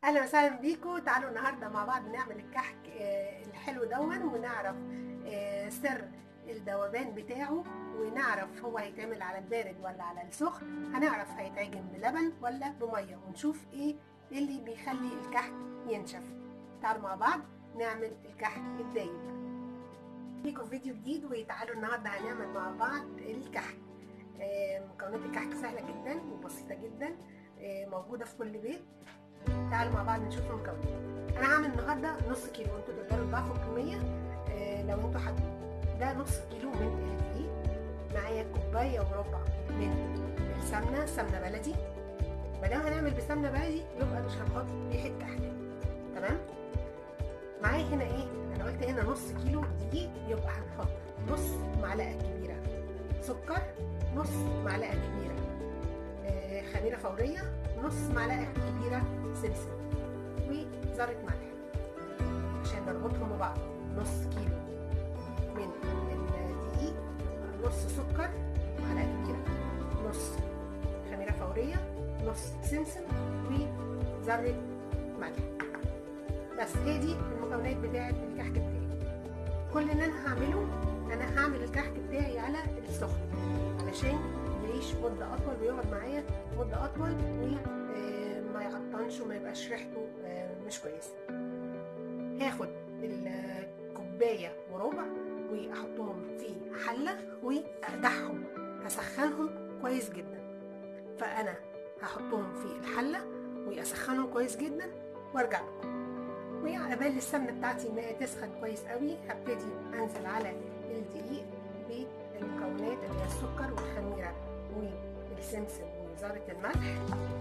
اهلا وسهلا بيكم تعالوا النهارده مع بعض نعمل الكحك آه، الحلو دون ونعرف آه، سر الذوبان بتاعه ونعرف هو هيتعمل على البارد ولا على السخن هنعرف هيتعجن بلبن ولا بميه ونشوف ايه اللي بيخلي الكحك ينشف تعالوا مع بعض نعمل الكحك الدايب ليكم فيديو جديد وتعالوا النهارده هنعمل مع بعض الكحك آه، مكونات الكحك سهله جدا وبسيطه جدا آه، موجوده في كل بيت تعالوا مع بعض نشوف المكونات انا هعمل النهارده نص كيلو انتوا تقدروا تضاعفوا الكميه آه، لو انتوا حابين ده نص كيلو من الدقيق معايا كوبايه وربع من السمنه سمنه بلدي ما دام هنعمل بسمنه بلدي يبقى مش هنحط ريحه كحك تمام معايا هنا ايه انا قلت هنا نص كيلو دقيق يبقى هنحط نص معلقه كبيره سكر نص معلقه كبيره آه، خميره فوريه نص معلقه كبيره سمسم وذره ملح عشان نربطهم ببعض نص كيلو من الدقيق نص سكر معلقه كبيره نص خميره فوريه نص سمسم وذره ملح بس هي دي المكونات بتاعه الكحك بتاعي كل اللي انا هعمله انا هعمل الكحك بتاعي على السخن علشان يعيش مده اطول ويقعد معايا مده اطول وما يعطنش وما يبقاش ريحته مش كويسه هاخد الكوبايه وربع واحطهم في حله واقدحهم هسخنهم كويس جدا فانا هحطهم في الحله واسخنهم كويس جدا وارجع لكم وعلى بال السمنه بتاعتي ما تسخن كويس قوي هبتدي انزل على الدقيق بالمكونات اللي هي السكر والخميره والسمسم وذره الملح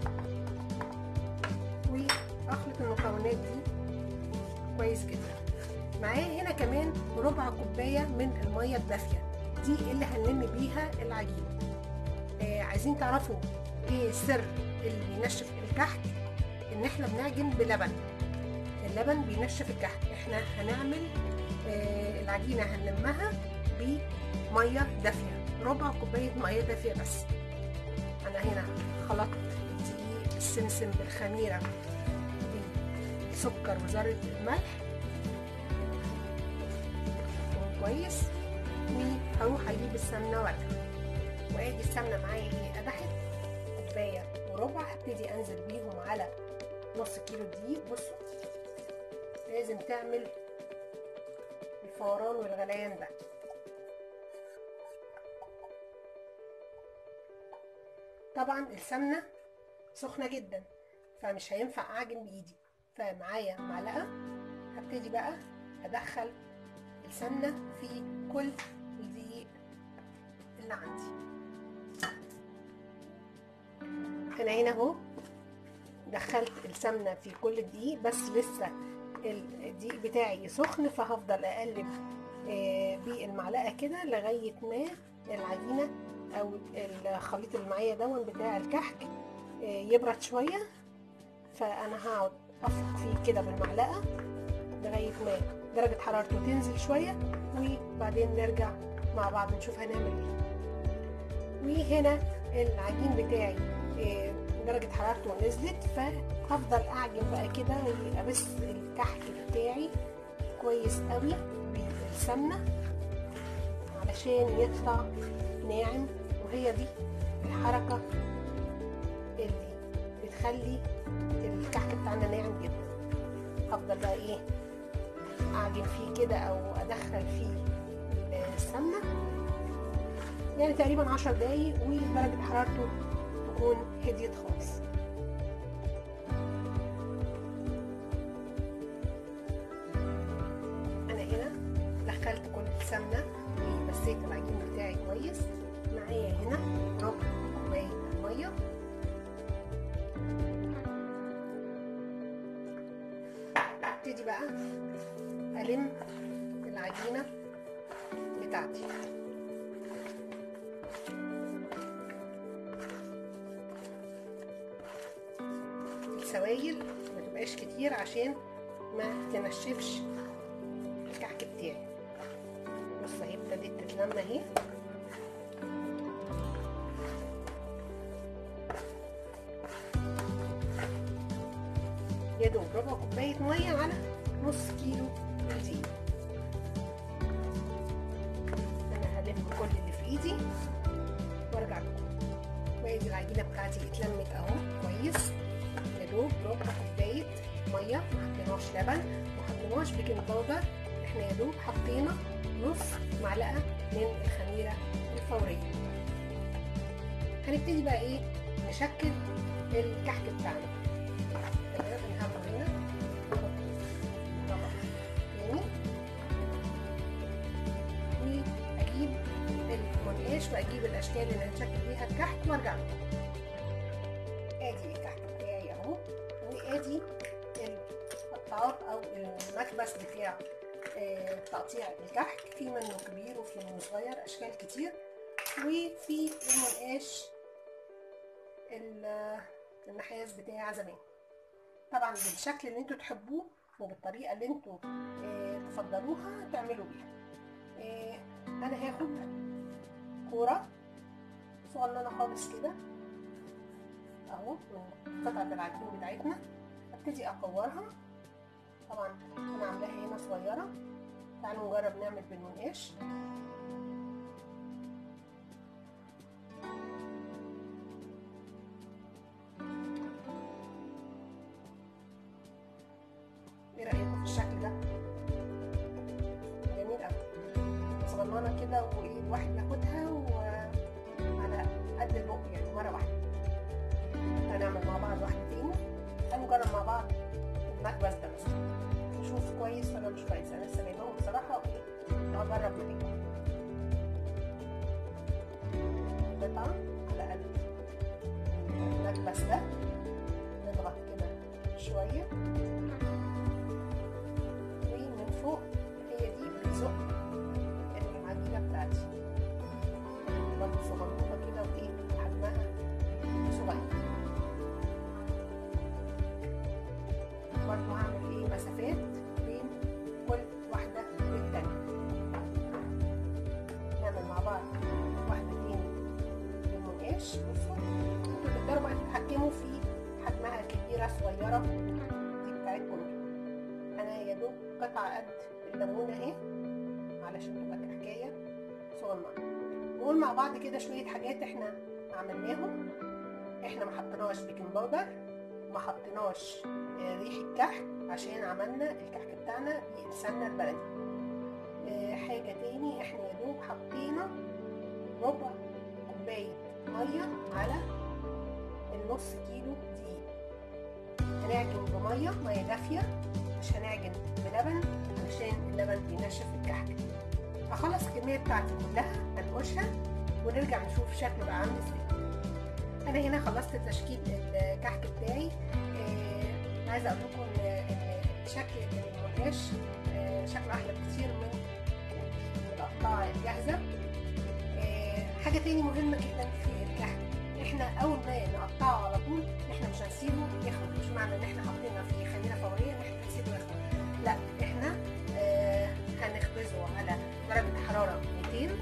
واخلط المكونات دي كويس جدا معايا هنا كمان ربع كوبايه من الميه الدافيه دي اللي هنلم بيها العجين آه عايزين تعرفوا ايه السر اللي بينشف الكحك ان احنا بنعجن بلبن اللبن بينشف الكحك احنا هنعمل آه العجينه هنلمها بميه دافيه ربع كوبايه ميه دافيه بس انا هنا خلطت الدقيق السمسم بالخميره بالسكر وذره الملح كويس وهروح اجيب السمنه وارجع وادي السمنه معايا ايه قدحت كوبايه وربع هبتدي انزل بيهم على نص كيلو دقيق بصوا لازم تعمل الفوران والغليان ده طبعا السمنه سخنه جدا فمش هينفع اعجن بايدي فمعايا معلقه هبتدي بقى ادخل السمنه في كل الدقيق اللي عندي انا هنا اهو دخلت السمنه في كل الدقيق بس لسه الدقيق بتاعي سخن فهفضل اقلب بالمعلقه كده لغايه ما العجينه او الخليط اللي معايا دون بتاع الكحك يبرد شويه فانا هقعد افرك فيه كده بالمعلقه لغايه ما درجه حرارته تنزل شويه وبعدين نرجع مع بعض نشوف هنعمل ايه وهنا العجين بتاعي درجة حرارته نزلت فهفضل اعجن بقى كده وابس الكحك بتاعي كويس قوي بالسمنة علشان يطلع ناعم وهي دي الحركة اللي بتخلي الكحك بتاعنا ناعم جدا هفضل بقى ايه اعجن فيه كده او ادخل فيه السمنة يعني تقريبا عشر دقايق ودرجة حرارته تكون هديت خالص انا هنا دخلت كل السمنه وبسيت العجين بتاعي كويس معايا هنا ربع كوبايه ميه ابتدي بقى الم العجينه بتاعتي السوائل ما تبقاش كتير عشان ما تنشفش الكحك بتاعي بص اهي ابتدت تتلم اهي يا دوب ربع كوبايه ميه على نص كيلو دقيق انا هلف كل اللي في ايدي وارجع لكم وادي العجينه بتاعتي اتلمت اهو كويس يا دوب ربع كوبايه ميه ما حطيناش لبن ما حطيناش بيكنج باودر احنا يا دوب حطينا نص معلقه من الخميره الفوريه هنبتدي بقى ايه نشكل الكحك بتاعنا تمام هنحط هنا طبق تاني واجيب المنقاش واجيب الاشكال اللي هنشكل بيها الكحك وارجع لكم ادي الكحك بتاعي اهو وادي القطعات او المكبس بتاع تقطيع الكحك في منه كبير وفي منه صغير اشكال كتير وفي المنقاش النحاس بتاع زمان طبعا بالشكل اللي انتوا تحبوه وبالطريقه اللي انتوا تفضلوها تعملوا بيها انا هاخد كوره صغننه خالص كده اهو من قطعه العجين بتاعتنا ابتدي اكورها طبعا انا عاملاها هنا صغيره تعالوا نجرب نعمل بالمنقاش ايه رايكم في الشكل ده جميل قوي صغننه كده والواحد ياخدها وعلى قد البق يعني مره واحده هنعمل مع بعض واحده تاني هنجرب مع بعض المكبس ده مثلا نشوف كويس ولا مش كويس انا لسه جايباهم بصراحه وايه هجرب معاكم قطعه على قد المكبس ده نضغط كده شويه ومن فوق هي دي بتزق العجينه بتاعتي برضه صغنطوطه كده وايه حجمها صغير برضه هعمل ايه مسافات بين كل واحدة والتانية نعمل مع بعض واحدة تاني بالمنقاش بصوا انتوا تقدروا بقى تتحكموا في حجمها كبيرة صغيرة دي بتاعتكم انا يا دوب قطعة قد الليمونة اهي علشان تبقى كحكاية صغننة نقول مع بعض كده شوية حاجات احنا عملناهم احنا ما حطيناش بيكنج باودر ما حطيناش ريحة كحك عشان عملنا الكحك بتاعنا بإنساننا البلدي اه حاجة تاني احنا يا دوب حطينا ربع كوباية مية على النص كيلو دقيق هنعجن بمية مية دافية مش هنعجن بلبن علشان اللبن بينشف الكحك هخلص الكمية بتاعتي كلها هنقشها ونرجع نشوف شكله بقى عامل ازاي انا هنا خلصت تشكيل الكحك بتاعي آه عايزه اقول لكم ان شكل المنقاش آه شكله احلى بكتير من القطاعه الجاهزه آه حاجه تاني مهمه جدا في الكحك احنا اول ما نقطعه على طول احنا مش هنسيبه يخمر مش معنى ان احنا حاطينه في خميره فوريه ان احنا هنسيبه يخمر لا احنا هنخبزه على درجه حراره 200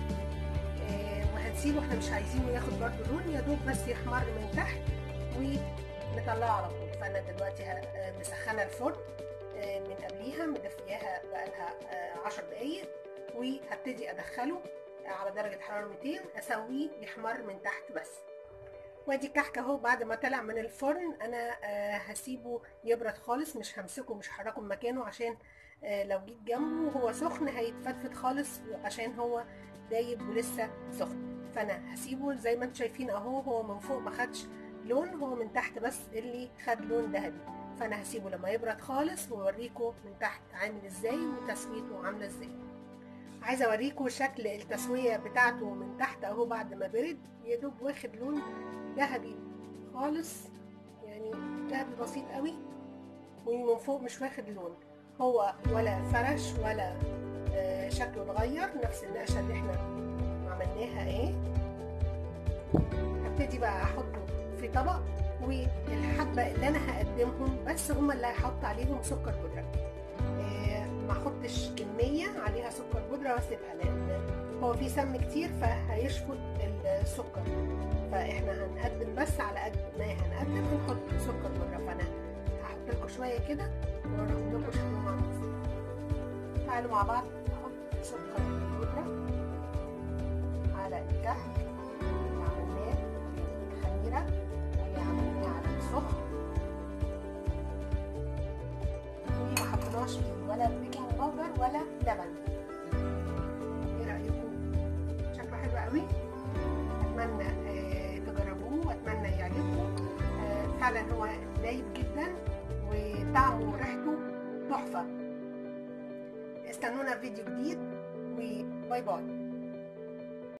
وهنسيبه احنا مش عايزينه ياخد برضه لون يا دوب بس يحمر من تحت ونطلعه على طول فانا دلوقتي مسخنه الفرن من قبليها مدفياها بقالها 10 دقايق وهبتدي ادخله على درجه حراره 200 اسويه يحمر من تحت بس وادي الكحك اهو بعد ما طلع من الفرن انا هسيبه يبرد خالص مش همسكه مش هحركه من مكانه عشان لو جيت جنبه وهو سخن هيتفتفت خالص عشان هو دايب ولسه سخن فانا هسيبه زي ما انتم شايفين اهو هو من فوق ما خدش لون هو من تحت بس اللي خد لون ذهبي فانا هسيبه لما يبرد خالص واوريكم من تحت عامل ازاي وتسويته عامله ازاي عايزه اوريكم شكل التسويه بتاعته من تحت اهو بعد ما برد يا دوب واخد لون ذهبي خالص يعني ذهبي بسيط قوي ومن فوق مش واخد لون هو ولا فرش ولا آه شكله اتغير نفس النقشه اللي احنا عملناها ايه هبتدي بقى احطه في طبق والحبه اللي انا هقدمهم بس هما اللي هحط عليهم سكر بودره آه ما احطش كميه عليها سكر بودره واسيبها لان هو فيه سم كتير فهيشفط السكر فاحنا هنقدم بس على قد ما هنقدم هنحط سكر بودره فانا هحط لكم شويه كده واوريهم لكم شكلهم عامل ازاي تعالوا مع بعض نحط سكر البودره على الكحك اللي عملناه في الخميره اللي عملناه على السخن وما حطيناش فيه ولا بيكنج باودر ولا لبن ايه رايكم شكله حلو قوي اتمنى آه تجربوه واتمنى يعجبكم آه فعلا هو لايق جدا وطعمه وريحته تحفه استنونا في فيديو جديد وباي باي